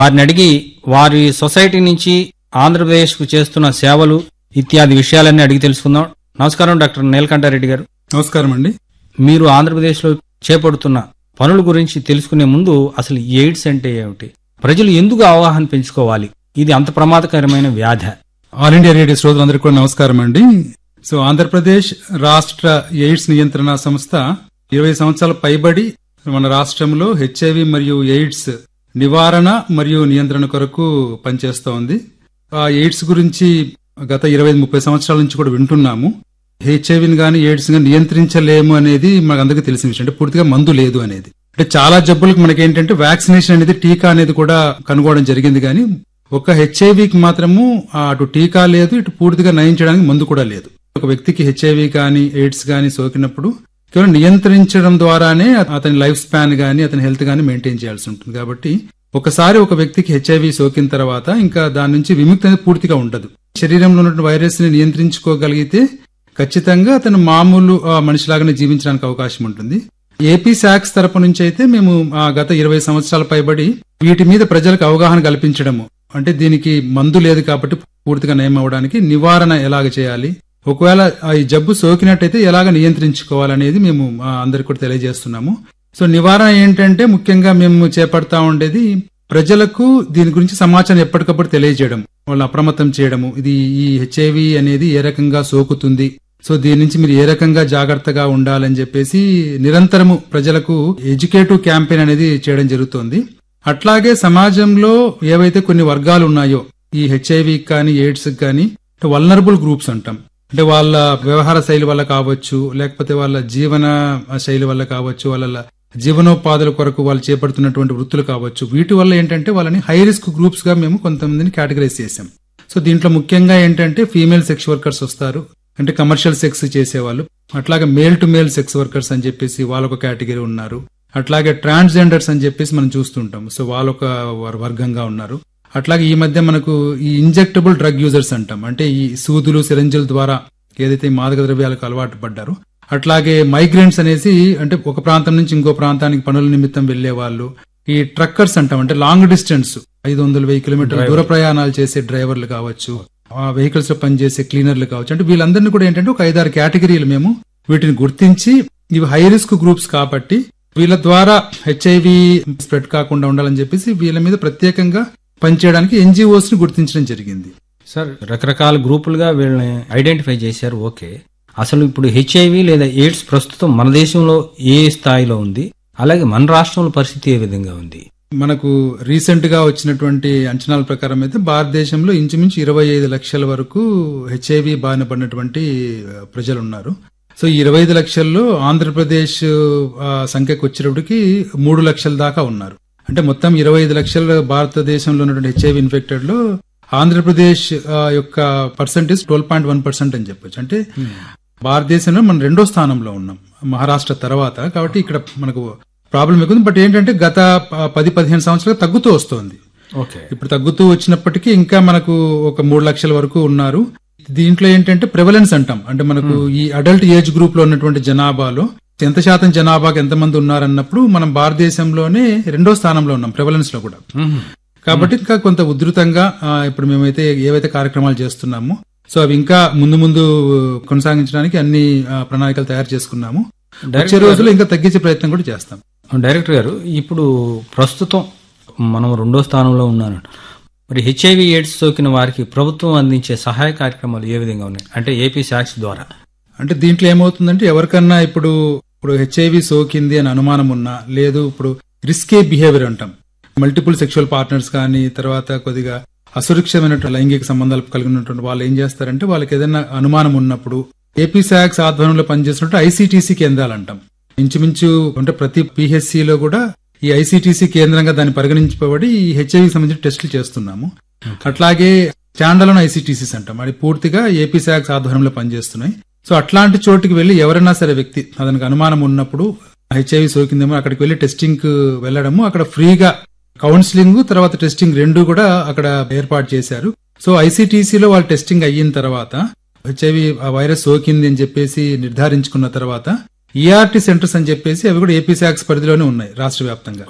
వారిని అడిగి వారి సొసైటీ నుంచి ఆంధ్రప్రదేశ్ కు చేస్తున్న సేవలు ఇత్యాది విషయాలన్నీ అడిగి తెలుసుకుందాం నమస్కారం డాక్టర్ నీలకంఠారెడ్డి గారు నమస్కారం అండి మీరు ఆంధ్రప్రదేశ్ లో చేపడుతున్న పనుల గురించి తెలుసుకునే ముందు అసలు ఎయిడ్స్ అంటే ఏమిటి ప్రజలు ఎందుకు అవగాహన పెంచుకోవాలి ఇది అంత ప్రమాదకరమైన వ్యాధ ఆల్ ఇండియా రేడియో శ్రోతలందరికీ కూడా నమస్కారం అండి సో ఆంధ్రప్రదేశ్ రాష్ట్ర ఎయిడ్స్ నియంత్రణ సంస్థ ఇరవై సంవత్సరాల పైబడి మన రాష్ట్రంలో హెచ్ఐవి మరియు ఎయిడ్స్ నివారణ మరియు నియంత్రణ కొరకు పనిచేస్తోంది ఆ ఎయిడ్స్ గురించి గత ఇరవై ముప్పై సంవత్సరాల నుంచి కూడా వింటున్నాము హెచ్ఐవిని గాని ఎయిడ్స్ గాని నియంత్రించలేము అనేది మనకు అందరికీ తెలిసిన విషయం అంటే పూర్తిగా మందు లేదు అనేది అంటే చాలా జబ్బులకు మనకి ఏంటంటే వ్యాక్సినేషన్ అనేది టీకా అనేది కూడా కనుగోవడం జరిగింది కానీ ఒక హెచ్ఐవికి మాత్రము ఆ అటు టీకా లేదు ఇటు పూర్తిగా నయం చేయడానికి మందు కూడా లేదు ఒక వ్యక్తికి హెచ్ఐవి కానీ ఎయిడ్స్ కానీ సోకినప్పుడు కేవలం నియంత్రించడం ద్వారానే అతని లైఫ్ స్పాన్ గానీ అతని హెల్త్ గానీ మెయింటైన్ చేయాల్సి ఉంటుంది కాబట్టి ఒకసారి ఒక వ్యక్తికి హెచ్ఐవి సోకిన తర్వాత ఇంకా దాని నుంచి విముక్తి అనేది పూర్తిగా ఉండదు శరీరంలో ఉన్న వైరస్ ని నియంత్రించుకోగలిగితే ఖచ్చితంగా అతను మామూలు ఆ, మనిషిలాగానే జీవించడానికి అవకాశం ఉంటుంది ఏపీ శాక్స్ తరపు నుంచి అయితే మేము ఆ, గత ఇరవై సంవత్సరాల పైబడి వీటి మీద ప్రజలకు అవగాహన కల్పించడము అంటే దీనికి మందు లేదు కాబట్టి పూర్తిగా నయం అవడానికి నివారణ ఎలాగ చేయాలి ఒకవేళ ఆ ఈ జబ్బు సోకినట్టయితే ఎలాగ నియంత్రించుకోవాలనేది మేము ఆ, అందరికి కూడా తెలియజేస్తున్నాము సో నివారణ ఏంటంటే ముఖ్యంగా మేము చేపడతా ఉండేది ప్రజలకు దీని గురించి సమాచారం ఎప్పటికప్పుడు తెలియజేయడం వాళ్ళు అప్రమత్తం చేయడము ఇది ఈ హెచ్ఐవి అనేది ఏ రకంగా సోకుతుంది సో దీని నుంచి మీరు ఏ రకంగా జాగ్రత్తగా ఉండాలని చెప్పేసి నిరంతరము ప్రజలకు ఎడ్యుకేటివ్ క్యాంపెయిన్ అనేది చేయడం జరుగుతోంది అట్లాగే సమాజంలో ఏవైతే కొన్ని వర్గాలు ఉన్నాయో ఈ హెచ్ఐవి కానీ ఎయిడ్స్ కానీ వల్నరబుల్ గ్రూప్స్ అంటాం అంటే వాళ్ళ వ్యవహార శైలి వల్ల కావచ్చు లేకపోతే వాళ్ళ జీవన శైలి వల్ల కావచ్చు వాళ్ళ జీవనోపాధుల కొరకు వాళ్ళు చేపడుతున్నటువంటి వృత్తులు కావచ్చు వీటి వల్ల ఏంటంటే వాళ్ళని హై రిస్క్ గ్రూప్స్ గా మేము కొంతమందిని కేటగరైజ్ చేసాం సో దీంట్లో ముఖ్యంగా ఏంటంటే ఫీమేల్ సెక్స్ వర్కర్స్ వస్తారు అంటే కమర్షియల్ సెక్స్ చేసేవాళ్ళు అట్లాగే male to male sex workers అని చెప్పేసి వాళ్ళొక కేటగిరీ ఉన్నారు అట్లాగే ట్రాన్స్జెండర్స్ అని చెప్పేసి మనం చూస్తుంటాం సో వాళ్ళొక వర్- వర్గంగా ఉన్నారు అట్లాగే ఈ మధ్య మనకు ఈ ఇంజెక్టబుల్ డ్రగ్ యూజర్స్ అంటాం అంటే ఈ సూదులు సిరంజుల ద్వారా ఏదైతే ఈ మాదక ద్రవ్యాలకు అలవాటు పడ్డారో అట్లాగే మైగ్రెంట్స్ అనేసి అంటే ఒక ప్రాంతం నుంచి ఇంకో ప్రాంతానికి పనుల నిమిత్తం వెళ్లే వాళ్ళు ఈ ట్రక్కర్స్ అంటాం అంటే లాంగ్ డిస్టెన్స్ ఐదు వందల వెయ్యి కిలోమీటర్ల దూర ప్రయాణాలు చేసే డ్రైవర్లు కావచ్చు ఆ వెహికల్స్ లో పనిచేసే క్లీనర్లు కావచ్చు అంటే వీళ్ళందరినీ కూడా ఏంటంటే ఒక ఐదారు కేటగిరీలు మేము వీటిని గుర్తించి ఇవి హై రిస్క్ గ్రూప్స్ కాబట్టి వీళ్ళ ద్వారా హెచ్ఐవి స్ప్రెడ్ కాకుండా ఉండాలని చెప్పేసి వీళ్ళ మీద ప్రత్యేకంగా పనిచేయడానికి ఎన్జిఓస్ ని గుర్తించడం జరిగింది సార్ రకరకాల గ్రూపులుగా వీళ్ళని ఐడెంటిఫై చేశారు ఓకే అసలు ఇప్పుడు హెచ్ఐవి లేదా ఎయిడ్స్ ప్రస్తుతం మన దేశంలో ఏ స్థాయిలో ఉంది అలాగే మన రాష్ట్రంలో పరిస్థితి ఏ విధంగా ఉంది మనకు రీసెంట్ గా వచ్చినటువంటి అంచనాల ప్రకారం అయితే భారతదేశంలో ఇంచుమించు ఇరవై ఐదు లక్షల వరకు హెచ్ఐవి బారిన పడినటువంటి ఆ, ప్రజలు ఉన్నారు సో ఈ ఇరవై ఐదు లక్షల్లో ఆంధ్రప్రదేశ్ ఆ, సంఖ్యకు వచ్చేటప్పటికి మూడు లక్షల దాకా ఉన్నారు అంటే మొత్తం ఇరవై ఐదు లక్షల భారతదేశంలో ఉన్నటువంటి హెచ్ఐవి ఇన్ఫెక్టెడ్ లో ఆంధ్రప్రదేశ్ ఆ, యొక్క percentage twelve point one percent అని చెప్పొచ్చు అంటే భారతదేశంలో మనం రెండో స్థానంలో ఉన్నాం మహారాష్ట్ర తర్వాత కాబట్టి ఇక్కడ మనకు ప్రాబ్లం ఎక్కువ ఉంది. బట్ ఏంటంటే గత ప- పది పదిహేను సంవత్సరాలు తగ్గుతూ వస్తోంది ఓకే ఇప్పుడు తగ్గుతూ వచ్చినప్పటికీ ఇంకా మనకు ఒక మూడు లక్షల వరకు ఉన్నారు దీంట్లో ఏంటంటే ప్రివలెన్స్ అంటాం అంటే మనకు ఈ అడల్ట్ ఏజ్ గ్రూప్ లో ఉన్నటువంటి జనాభాలో ఎంత శాతం జనాభాకి ఎంతమంది ఉన్నారన్నప్పుడు మనం భారతదేశంలోనే రెండో స్థానంలో ఉన్నాం ప్రివలెన్స్ లో కూడా కాబట్టి ఇంకా కొంత ఉధృతంగా ఆ, ఇప్పుడు మేమైతే ఏవైతే కార్యక్రమాలు చేస్తున్నామో సో అవి ఇంకా ముందు ముందు కొనసాగించడానికి అన్ని ఆ, ప్రణాళికలు తయారు చేసుకున్నాము వచ్చే రోజుల్లో ఇంకా తగ్గించే ప్రయత్నం కూడా చేస్తాం డైరెక్టర్ గారు ఇప్పుడు ప్రస్తుతం మనం రెండో స్థానంలో ఉన్నాను మరి హెచ్ఐవి ఎయిడ్స్ సోకిన వారికి ప్రభుత్వం అందించే సహాయ కార్యక్రమాలు ఏ విధంగా ఉన్నాయి అంటే ఏపీ శాక్స్ ద్వారా అంటే దీంట్లో ఏమవుతుందంటే ఎవరికన్నా ఇప్పుడు ఇప్పుడు హెచ్ఐవి సోకింది అని అనుమానం ఉన్నా లేదు ఇప్పుడు రిస్కే బిహేవియర్ అంటాం మల్టిపుల్ సెక్షువల్ పార్ట్నర్స్ కానీ తర్వాత కొద్దిగా అసురక్షితమైనటువంటి లైంగిక సంబంధాలు కలిగినటువంటి వాళ్ళు ఏం చేస్తారంటే వాళ్ళకి ఏదైనా అనుమానం ఉన్నప్పుడు ఏపీ శాక్స్ ఆధ్వర్యంలో పనిచేసినట్టు ఐసీటీసీ కేంద్రాలు అంటాం ఇంచుమించు అంటే ప్రతి PHC లో కూడా ఈ ఐసీటీసీ కేంద్రంగా దాన్ని పరిగణించబడి ఈ హెచ్ఐవి సంబంధించిన టెస్టులు చేస్తున్నాము అట్లాగే స్టాండలోన్ ఐసీటీసీస్ అంటాం అది పూర్తిగా ఏపీ శాక్స్ ఆధ్వర్యంలో పనిచేస్తున్నాయి సో అట్లాంటి చోటుకి వెళ్లి ఎవరైనా సరే వ్యక్తి అతనికి అనుమానం ఉన్నప్పుడు హెచ్ఐవి సోకిందేమో అక్కడికి వెళ్లి టెస్టింగ్ కు వెళ్లడము అక్కడ ఫ్రీగా కౌన్సిలింగ్ తర్వాత టెస్టింగ్ రెండు కూడా అక్కడ ఏర్పాటు చేశారు సో ఐసీటీసీలో వాళ్ళు టెస్టింగ్ అయిన తర్వాత హెచ్ఐవి వైరస్ సోకింది అని చెప్పేసి నిర్ధారించుకున్న తర్వాత ఈఆర్టీ సెంటర్స్ అని చెప్పేసి అవి కూడా ఏపీ శాక్స్ పరిధిలోనే ఉన్నాయి రాష్ట్ర వ్యాప్తంగా ఓకే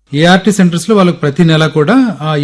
ఏఆర్టీ సెంటర్స్ లో వాళ్ళకి ప్రతి నెల కూడా ఆ